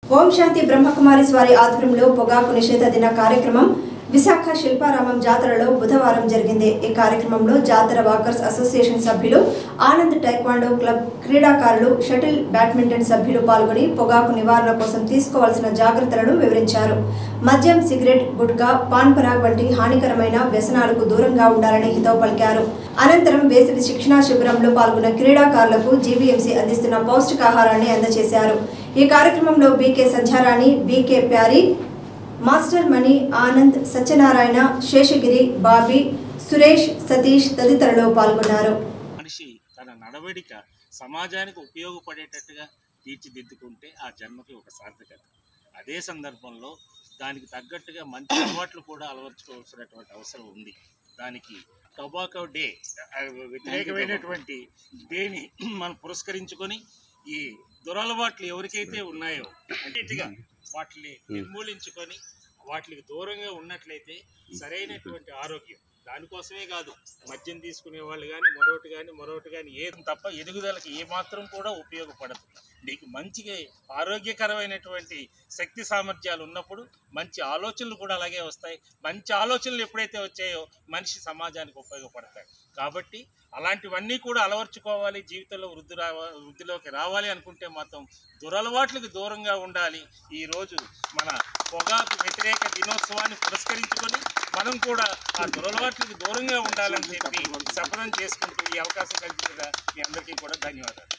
ఓం శాంతి బ్రహ్మకుమారి స్వారి ఆధ్వర్యంలో పొగాకు నిషేధ దిన కార్యక్రమం విశాఖ శిల్పారామం జాతరలో బుధవారం జరిగింది ఈ కార్యక్రమంలో జాతర వాకర్స్ అసోసియేషన్ సభ్యులు ఆనంద్ టైక్వాండో క్లబ్ క్రీడాకారులు షటిల్ బ్యాడ్మింటన్ సభ్యులు పాల్గొని పొగాకు నివారణ కోసం తీసుకోవాల్సిన జాగ్రత్తలను వివరించారు మద్యం సిగరెట్ గుట్కా పాన్ పరాగ్ వంటి హానికరమైన వ్యసనాలకు దూరంగా ఉండాలని హితవు పలికారు అనంతరం వేసవి శిక్షణా శిబిరంలో పాల్గొన్న క్రీడాకారులకు జీవీఎంసీ అందిస్తున్న పౌష్టికాహారాన్ని అందజేశారు ఈ కార్యక్రమంలో BK Sandhyarani BK Pyari master Mani Anand Satyanarayana Seshagiri Bobby Suresh Satish తదితరులు పాల్గొన్నారు మనిషి తన నడవడిక సమాజానికి ఉపయోగపడేటట్టుగా తీర్చిదిద్దుకుంటే ఆ జన్మకి ఒక సార్థకత అదే సందర్భంలో దానికి తగ్గట్టుగా మంచి అలవాట్లు కూడా అలవర్చుకోవాల్సినటువంటి అవసరం ఉంది దానికి టొబాకో డే ఆ, వ్యతిరేకమైనటువంటి డేని మనం పురస్కరించుకొని ఈ దురలవాట్లు ఎవరికైతే ఉన్నాయో అన్నిటిగా వాటిని నిర్మూలించుకొని వాటికి దూరంగా ఉన్నట్లయితే సరైనటువంటి ఆరోగ్యం దానికోసమే కాదు మద్యం తీసుకునే వాళ్ళు కానీ మరొకటి కానీ మరొకటి కానీ ఏది తప్ప ఎదుగుదలకి ఏ మాత్రం కూడా ఉపయోగపడదు నీకు మంచిగా ఆరోగ్యకరమైనటువంటి శక్తి సామర్థ్యాలు ఉన్నప్పుడు మంచి ఆలోచనలు కూడా అలాగే వస్తాయి మంచి ఆలోచనలు ఎప్పుడైతే వచ్చాయో మనిషి సమాజానికి ఉపయోగపడతాయి కాబట్టి అలాంటివన్నీ కూడా అలవర్చుకోవాలి జీవితంలో వృద్ధి రావ వృద్ధిలోకి రావాలి అనుకుంటే మాత్రం దురలవాట్లకు దూరంగా ఉండాలి ఈరోజు మన పొగాకు వ్యతిరేక దినోత్సవాన్ని పురస్కరించుకొని మనం కూడా ఆ దురలవాట్లకు దూరంగా ఉండాలని చెప్పి శపథం చేసుకుంటూ ఈ అవకాశం కల్పించిన మీ అందరికీ కూడా ధన్యవాదాలు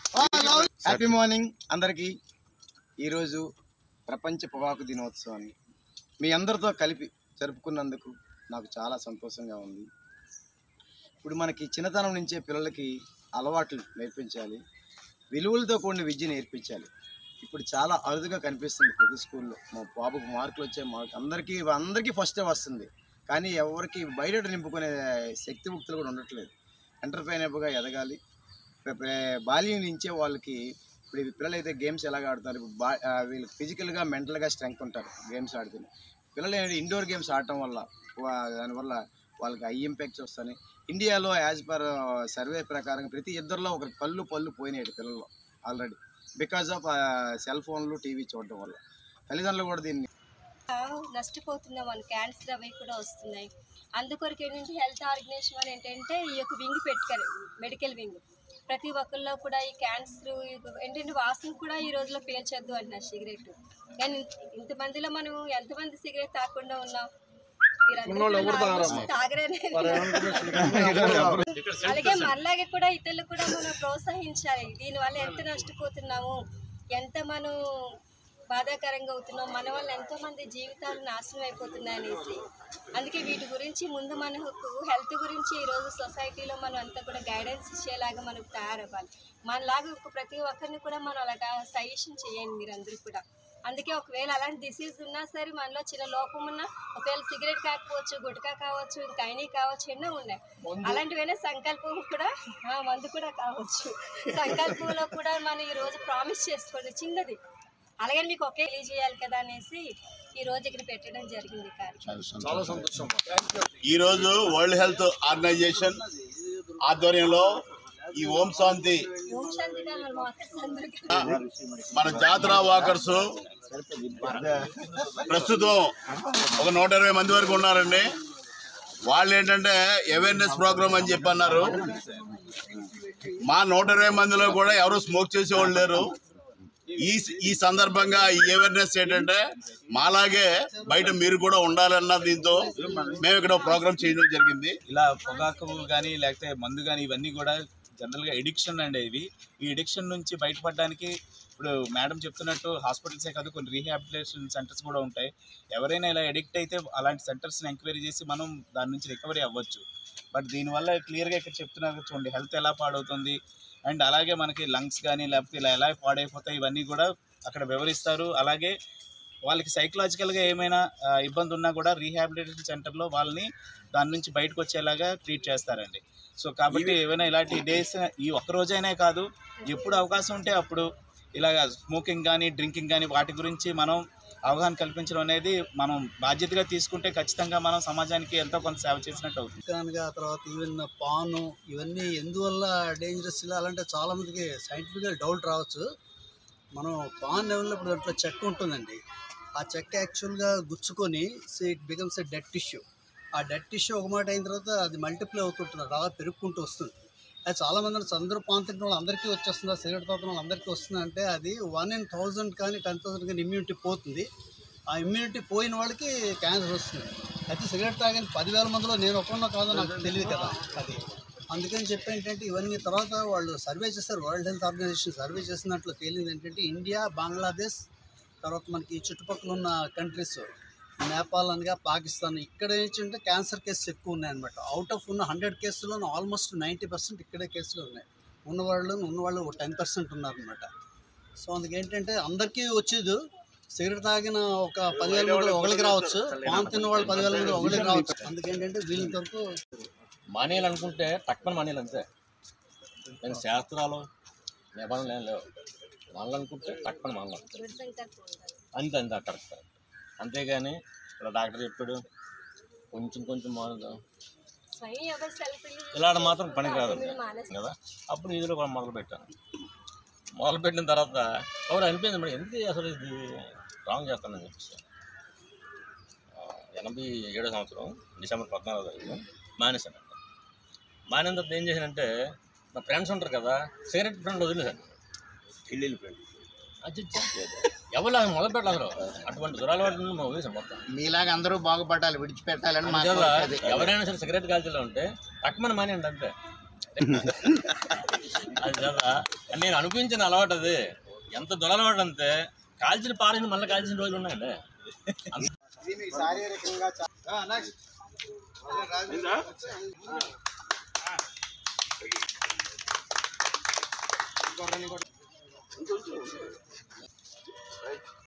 హ్యాపీ మార్నింగ్ అందరికీ ఈరోజు ప్రపంచ పొగాకు దినోత్సవాన్ని మీ అందరితో కలిపి జరుపుకున్నందుకు నాకు చాలా సంతోషంగా ఉంది ఇప్పుడు మనకి చిన్నతనం నుంచే పిల్లలకి అలవాట్లు నేర్పించాలి విలువలతో కూడిన విద్య నేర్పించాలి ఇప్పుడు చాలా అరుదుగా కనిపిస్తుంది ప్రతి స్కూల్లో మా బాబుకు మార్కులు వచ్చే మార్క్ అందరికీ అందరికీ ఫస్టే వస్తుంది కానీ ఎవరికి బయట నింపుకునే శక్తిముక్తులు కూడా ఉండట్లేదు ఎంటర్ప్రైనర్గా ఎదగాలి ప్ర- ప్ర- బాల్యం నుంచే వాళ్ళకి ఇప్పుడు ఈ పిల్లలు అయితే గేమ్స్ ఎలాగ ఆడుతున్నారు ఇప్పుడు బా ఆ, వీళ్ళకి ఫిజికల్గా మెంటల్గా స్ట్రెంగ్త్ ఉంటారు గేమ్స్ ఆడుతుని పిల్లలు ఏంటంటే ఇండోర్ గేమ్స్ ఆడటం వల్ల వా- దానివల్ల వాళ్ళకి ఐ ఇంపాక్ట్స్ వస్తాయి ఇండియాలో యాజ్ పర్ సర్వే ప్రకారం ప్రతి ఇద్దరిలో ఒకరి కళ్ళు పళ్ళు పోయినాయి పిల్లల్లో ఆల్రెడీ బికాజ్ ఆఫ్ సెల్ ఫోన్లు టీవీ చూడటం వల్ల తల్లిదండ్రులు కూడా దీన్ని నష్టపోతున్నాం మన క్యాన్సర్ అవి కూడా వస్తున్నాయి అందుకొరకు ఏంటంటే హెల్త్ ఆర్గనైజేషన్ వాళ్ళు ఏంటంటే ఈ యొక్క వింగ్ పెట్టుకారు మెడికల్ వింగ్ ప్రతి ఒక్కరిలో కూడా ఈ క్యాన్సర్ ఏంటంటే వాసన కూడా ఈ రోజులో పీల్చొద్దు అంటున్నారు సిగరెట్ కానీ ఇంత- ఇంతమందిలో మనం ఎంతమంది సిగరెట్ తాగకుండా ఉన్నాం మీరందరూ కూడా almost తాగరనే అలాగే మనలాగే కూడా ఇతరులు కూడా మనం ప్రోత్సహించాలి దీనివల్ల ఎంత నష్టపోతున్నాము ఎంత మనం బాధాకరంగా అవుతున్నాం మన వల్ల ఎంతో మంది జీవితాలు నాశనం అయిపోతున్నాయి అనేసి అందుకే వీటి గురించి ముందు మనకు హెల్త్ గురించి ఈరోజు సొసైటీలో మనం అంతా కూడా గైడెన్స్ ఇచ్చేలాగా మనకు తయారవ్వాలి మనలాగా ఒక ప్రతి ఒక్కరిని కూడా మనం అలాగా సజెషన్ చేయండి మీరందరూ కూడా అందుకే ఒకవేళ అలాంటి డిసీజ్ ఉన్నా సరే మనలో చిన్న లోపం ఉన్నా ఒకవేళ సిగరెట్ కాకపోవచ్చు గుట్కా కావచ్చు ఇంకా అయినా కావచ్చు ఎన్నో ఉన్నాయి అలాంటివైనా సంకల్పం కూడా ఆ, మందు కూడా కావచ్చు సంకల్పంలో కూడా మనం ఈ రోజు ప్రామిస్ చేసుకోండి చిన్నది అలాగే మీకు ఒకే తెలియజేయాలి కదా అనేసి ఈ రోజు ఇక్కడ పెట్టడం జరిగింది ఈ కార్యక్రమం ఈరోజు వరల్డ్ హెల్త్ ఆర్గనైజేషన్ ఆధ్వర్యంలో ఈ ఓం శాంతి ఓం శాంతి గారు మన వాకర్స్ అందరికీ మన జాతర వాకర్స్ ప్రస్తుతం ఒక నూట ఇరవై మంది వరకు ఉన్నారండి వాళ్ళు ఏంటంటే అవేర్నెస్ ప్రోగ్రామ్ అని చెప్పి అన్నారు మా నూట ఇరవై మందిలో కూడా ఎవరు స్మోక్ చేసేవాళ్ళు లేరు ఈ ఈ సందర్భంగా ఈ అవేర్నెస్ ఏంటంటే మాలాగే బయట మీరు కూడా ఉండాలన్న దీంతో మేము ఇక్కడ ప్రోగ్రామ్ చేయడం జరిగింది ఇలా పొగాకు కానీ లేకపోతే మందు కానీ ఇవన్నీ కూడా జనరల్గా ఎడిక్షన్ అండి ఇవి ఈ ఎడిక్షన్ నుంచి బయటపడడానికి ఇప్పుడు మేడం చెప్తున్నట్టు హాస్పిటల్సే కాదు కొన్ని రీహాబిలిటేషన్ సెంటర్స్ కూడా ఉంటాయి ఎవరైనా ఇలా ఎడిక్ట్ అయితే అలాంటి సెంటర్స్ని ఎంక్వైరీ చేసి మనం దాని నుంచి రికవరీ అవ్వచ్చు బట్ దీనివల్ల క్లియర్గా ఇక్కడ చెప్తున్నారు కదా చూడండి హెల్త్ ఎలా పాడవుతుంది అండ్ అలాగే మనకి లంగ్స్ కానీ లేకపోతే ఇలా ఎలా పాడైపోతాయి ఇవన్నీ కూడా అక్కడ వివరిస్తారు అలాగే వాళ్ళకి సైకలాజికల్గా ఏమైనా ఆ, ఇబ్బంది ఉన్నా కూడా రీహాబిలిటేషన్ సెంటర్లో వాళ్ళని దాని నుంచి బయటకు వచ్చేలాగా ట్రీట్ చేస్తారండి సో కాబట్టి ఏమైనా ఇలాంటి డేస్ ఈ ఒక్క రోజైనా కాదు ఎప్పుడు అవకాశం ఉంటే అప్పుడు ఇలాగ స్మోకింగ్ కానీ డ్రింకింగ్ కానీ వాటి గురించి మనం అవగాహన కల్పించడం అనేది మనం బాధ్యతగా తీసుకుంటే ఖచ్చితంగా మనం సమాజానికి ఎంతో కొంత సేవ చేసినట్టు అవుతుంది కానీ ఆ తర్వాత ఈవెన్ పాను ఇవన్నీ ఎందువల్ల డేంజరస్ ఇలా అలాంటి చాలా మందికి సైంటిఫిక్గా డౌట్ రావచ్చు మనం పాన్ లెవెల్లో ఇప్పుడు దాంట్లో చెక్క ఉంటుందండి ఆ చెక్క యాక్చువల్గా గుచ్చుకొని it becomes a dead tissue ఆ డెడ్ టిష్యూ ఒక మాట అయిన తర్వాత అది మల్టిప్లై అవుతుంటుంది అలా పెరుగుకుంటూ వస్తుంది అది చాలా మంది అంటే అందరూ పాన్ తింటున్న వాళ్ళు అందరికీ వచ్చేస్తుందా సిగరెట్ తాగుతున్న వాళ్ళు అందరికీ వస్తుంది అంటే అది వన్ ఇన్ థౌజండ్ కానీ టెన్ థౌసండ్ కానీ ఇమ్యూనిటీ పోతుంది ఆ ఇమ్యూనిటీ పోయిన వాళ్ళకి క్యాన్సర్ వస్తుంది అయితే సిగరెట్ తాగిన పదివేల మందిలో నేను ఒక్కడో కాదో నాకు తెలియదు కదా అది అందుకని చెప్పి ఏంటంటే ఇవన్నీ తర్వాత వాళ్ళు సర్వే చేస్తారు వరల్డ్ హెల్త్ ఆర్గనైజేషన్ సర్వే చేసిన దాంట్లో తేలింది ఏంటంటే ఇండియా బంగ్లాదేశ్ తర్వాత మనకి ఈ చుట్టుపక్కల ఉన్న కంట్రీస్ నేపాల్ అనగా పాకిస్తాన్ ఇక్కడ ఏంటంటే క్యాన్సర్ కేసెస్ ఎక్కువ ఉన్నాయన్నమాట అవుట్ ఆఫ్ ఉన్న హండ్రెడ్ కేసుల్లో ఆల్మోస్ట్ నైంటీ పర్సెంట్ ఇక్కడే కేసులు ఉన్నాయి ఉన్నవాళ్ళు ఉన్నవాళ్ళు టెన్ పర్సెంట్ ఉన్నారనమాట సో అందుకేంటంటే అందరికీ వచ్చేది సిగరెట్ తాగిన ఒక పదివేల మంది ఒకరికి రావచ్చు పాన్ తిన్న వాళ్ళు పదివేల మంది ఒకరికి రావచ్చు అందుకేంటంటే వీళ్ళంత వరకు మానేయాలి అనుకుంటే తక్కువ మానేయాలి అంతే నేను శాస్త్రాలు నిబంధనలు ఏం లేవు మానాలనుకుంటే తక్కువ మానాలి దృఢ సంకల్పం ఉండాలి అంతే అంతే కరెక్ట్ అంతేగాని ఇలా డాక్టర్ చెప్పాడు కొంచెం కొంచెం మానదు స్వయం ఎవరు సెల్ఫ్ ఇలాంటి మాత్రం పనికి రాదు మీరు మానేస్తారు కదా అప్పుడు ఇదిలో కూడా మొదలు పెట్టాను మొదలు పెట్టిన తర్వాత ఎవరు అనిపించింది మరి ఎందుకు అసలు ఇది రాంగ్ చేస్తానని చెప్పేసి ఆ, ఎనభై ఏడో సంవత్సరం డిసెంబర్ పద్నాలుగో తారీఖు మానేశాను మానేసిన తర్వాత ఏం చేశానంటే నా ఫ్రెండ్స్ ఉంటారు కదా సిగరెట్ ఫ్రెండ్ వదిలేశాను పెళ్ళిళ్ళు ఫ్రెండ్ అది ఎవరు అది మొదలు పెట్టాలి అసలు అటువంటి దురలవాటు మనం వదిలేసాం మొత్తం మీలాగా అందరూ బాగుపడాలి విడిచిపెట్టాలని మా అందువల్ల కోరిక అది. ఎవరైనా సరే సిగరెట్ కాల్చేలా ఉంటే తక్కువ మానేయండి అంతే అది కదా నేను అనిపించిన అలవాటు అది ఎంత దురలవాటు అంతే కాల్చిన పారేసిన మళ్ళీ కాల్చిన రోజులు ఉన్నాయండి ఇది మీకు శారీరకంగా చా- ఆ, next. ఇంకొకరిని కూడా-